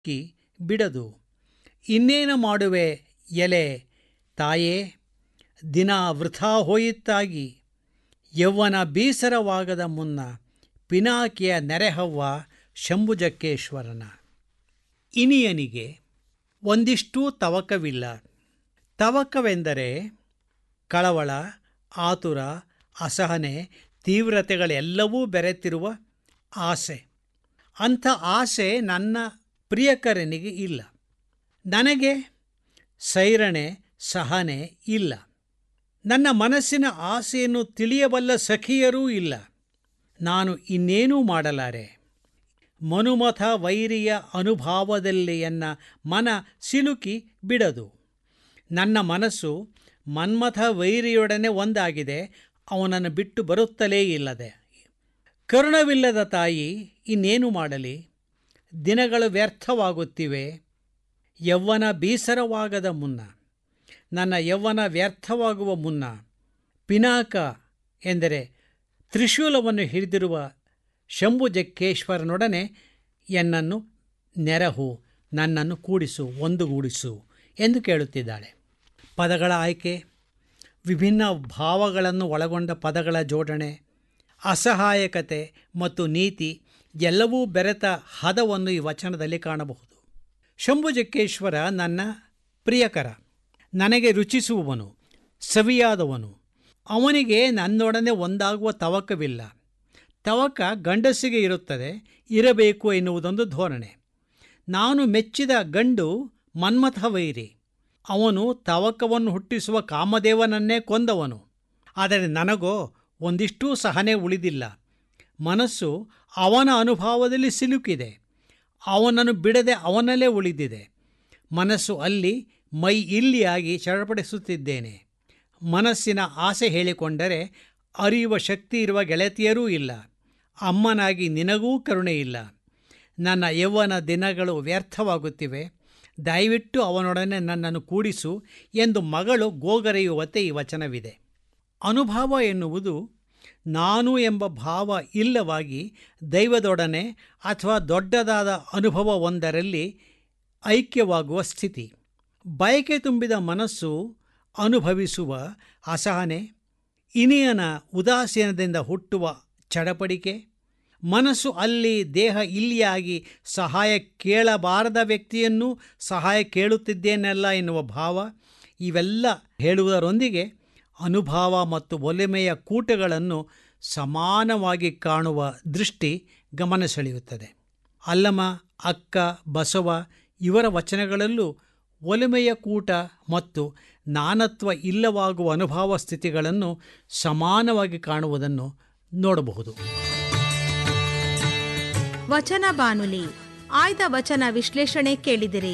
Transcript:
ಕಿ ಬಿಡದು ಇನ್ನೇನು ಮಾಡುವೆ ಎಲೆ ತಾಯೇ ದಿನ ವೃಥಾ ಹೋಯಿತ್ತಾಗಿ ಯೌವನ ಬೇಸರವಾಗದ ಮುನ್ನ ಪಿನಾಕಿಯ ನೆರೆಹವ್ವ ಶಂಭುಜಕ್ಕೇಶ್ವರನ ಇನಿಯನಿಗೆ ಒಂದಿಷ್ಟೂ ತವಕವಿಲ್ಲ ತವಕವೆಂದರೆ ಕಳವಳ ಆತುರ ಅಸಹನೆ ತೀವ್ರತೆಗಳೆಲ್ಲವೂ ಬೆರೆತಿರುವ ಆಸೆ ಅಂಥ ಆಸೆ ನನ್ನ ಪ್ರಿಯಕರನಿಗೆ ಇಲ್ಲ ನನಗೆ ಸೈರಣೆ ಸಹನೆ ಇಲ್ಲ ನನ್ನ ಮನಸ್ಸಿನ ಆಸೆಯನ್ನು ತಿಳಿಯಬಲ್ಲ ಸಖಿಯರೂ ಇಲ್ಲ ನಾನು ಇನ್ನೇನೂ ಮಾಡಲಾರೆ ಮನುಮಥ ವೈರಿಯ ಅನುಭಾವದಲ್ಲಿ ಎನ್ನ ಮನ ಸಿಲುಕಿ ಬಿಡದು ನನ್ನ ಮನಸ್ಸು ಮನ್ಮಥ ವೈರಿಯೊಡನೆ ಒಂದಾಗಿದೆ ಅವನನ್ನು ಬಿಟ್ಟು ಬರುತ್ತಲೇ ಇಲ್ಲದೆ ಕರುಣವಿಲ್ಲದ ತಾಯಿ ಇನ್ನೇನು ಮಾಡಲಿ ದಿನಗಳು ವ್ಯರ್ಥವಾಗುತ್ತಿವೆ ಯೌವನ ಬೇಸರವಾಗದ ಮುನ್ನ ನನ್ನ ಯೌವನ ವ್ಯರ್ಥವಾಗುವ ಮುನ್ನ ಪಿನಾಕ ಎಂದರೆ ತ್ರಿಶೂಲವನ್ನು ಹಿಡಿದಿರುವ ಶಂಭುಜಕ್ಕೇಶ್ವರನೊಡನೆ ಎನ್ನನ್ನು ನೆರಹು ನನ್ನನ್ನು ಕೂಡಿಸು ಒಂದುಗೂಡಿಸು ಎಂದು ಕೇಳುತ್ತಿದ್ದಾಳೆ ಪದಗಳ ಆಯ್ಕೆ ವಿಭಿನ್ನ ಭಾವಗಳನ್ನು ಒಳಗೊಂಡ ಪದಗಳ ಜೋಡಣೆ ಅಸಹಾಯಕತೆ ಮತ್ತು ನೀತಿ ಎಲ್ಲವೂ ಬೆರೆತ ಹದವನ್ನು ಈ ವಚನದಲ್ಲಿ ಕಾಣಬಹುದು ಶಂಭುಜಕ್ಕೇಶ್ವರ ನನ್ನ ಪ್ರಿಯಕರ ನನಗೆ ರುಚಿಸುವವನು ಸವಿಯಾದವನು ಅವನಿಗೆ ನನ್ನೊಡನೆ ಒಂದಾಗುವ ತವಕವಿಲ್ಲ ತವಕ ಗಂಡಸಿಗೆ ಇರುತ್ತದೆ ಇರಬೇಕು ಎನ್ನುವುದೊಂದು ಧೋರಣೆ ನಾನು ಮೆಚ್ಚಿದ ಗಂಡು ಮನ್ಮಥ ವೈರಿ ಅವನು ತವಕವನ್ನು ಹುಟ್ಟಿಸುವ ಕಾಮದೇವನನ್ನೇ ಕೊಂದವನು ಆದರೆ ನನಗೋ ಒಂದಿಷ್ಟೂ ಸಹನೆ ಉಳಿದಿಲ್ಲ ಮನಸ್ಸು ಅವನ ಅನುಭವದಲ್ಲಿ ಸಿಲುಕಿದೆ ಅವನನ್ನು ಬಿಡದೆ ಅವನಲ್ಲೇ ಉಳಿದಿದೆ ಮನಸ್ಸು ಅಲ್ಲಿ ಮೈ ಇಲ್ಲಿಯಾಗಿ ಚಡಪಡಿಸುತ್ತಿದ್ದೇನೆ ಮನಸ್ಸಿನ ಆಸೆ ಹೇಳಿಕೊಂಡರೆ ಅರಿಯುವ ಶಕ್ತಿ ಇರುವ ಗೆಳತಿಯರೂ ಇಲ್ಲ ಅಮ್ಮನಾಗಿ ನಿನಗೂ ಕರುಣೆ ಇಲ್ಲ ನನ್ನ ಯೌವನ ದಿನಗಳು ವ್ಯರ್ಥವಾಗುತ್ತಿವೆ ದಯವಿಟ್ಟು ಅವನೊಡನೆ ನನ್ನನ್ನು ಕೂಡಿಸು ಎಂದು ಮಗಳು ಗೋಗರೆಯುವಂತೆ ಈ ವಚನವಿದೆ ಅನುಭವ ಎನ್ನುವುದು ನಾನು ಎಂಬ ಭಾವ ಇಲ್ಲವಾಗಿ ದೈವದೊಡನೆ ಅಥವಾ ದೊಡ್ಡದಾದ ಅನುಭವ ಒಂದರಲ್ಲಿ ಐಕ್ಯವಾಗುವ ಸ್ಥಿತಿ ಬಯಕೆ ತುಂಬಿದ ಮನಸ್ಸು ಅನುಭವಿಸುವ ಅಸಹನೆ ಇನಿಯನ ಉದಾಸೀನದಿಂದ ಹುಟ್ಟುವ ಚಡಪಡಿಕೆ ಮನಸ್ಸು ಅಲ್ಲಿ ದೇಹ ಇಲ್ಲಿಯಾಗಿ ಸಹಾಯ ಕೇಳಬಾರದ ವ್ಯಕ್ತಿಯನ್ನು ಸಹಾಯ ಕೇಳುತ್ತಿದ್ದೇನಲ್ಲ ಎನ್ನುವ ಭಾವ ಇವೆಲ್ಲ ಹೇಳುವುದರೊಂದಿಗೆ ಅನುಭವ ಮತ್ತು ಒಲಿಮೆಯ ಕೂಟಗಳನ್ನು ಸಮಾನವಾಗಿ ಕಾಣುವ ದೃಷ್ಟಿ ಗಮನ ಸೆಳೆಯುತ್ತದೆ ಅಲ್ಲಮ ಅಕ್ಕ ಬಸವ ಇವರ ವಚನಗಳಲ್ಲೂ ಒಲಿಮೆಯ ಕೂಟ ಮತ್ತು ನಾನತ್ವ ಇಲ್ಲವಾಗುವ ಅನುಭವ ಸ್ಥಿತಿಗಳನ್ನು ಸಮಾನವಾಗಿ ಕಾಣುವುದನ್ನು ನೋಡಬಹುದು ವಚನ ಬಾನುಲಿ ಆಯ್ದ ವಚನ ವಿಶ್ಲೇಷಣೆ ಕೇಳಿದಿರಿ